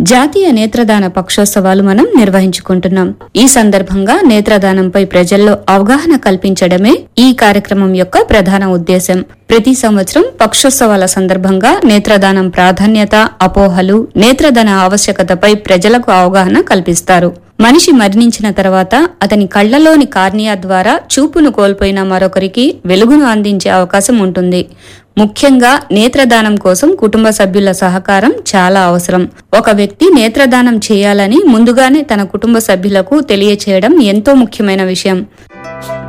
జాతీయ నేత్రదాన పక్షోత్సవాలు మనం నిర్వహించుకుంటున్నాం ఈ సందర్భంగా నేత్రదానంపై ప్రజల్లో అవగాహన కల్పించడమే ఈ కార్యక్రమం యొక్క ప్రధాన ఉద్దేశం ప్రతి సంవత్సరం పక్షోత్సవాల సందర్భంగా నేత్రదానం ప్రాధాన్యత అపోహలు నేత్రదాన ఆవశ్యకతపై ప్రజలకు అవగాహన కల్పిస్తారు మనిషి మరణించిన తర్వాత అతని కళ్లలోని కార్నియా ద్వారా చూపును కోల్పోయిన మరొకరికి వెలుగును అందించే అవకాశం ఉంటుంది ముఖ్యంగా నేత్రదానం కోసం కుటుంబ సభ్యుల సహకారం చాలా అవసరం ఒక వ్యక్తి నేత్రదానం చేయాలని ముందుగానే తన కుటుంబ సభ్యులకు తెలియచేయడం ఎంతో ముఖ్యమైన విషయం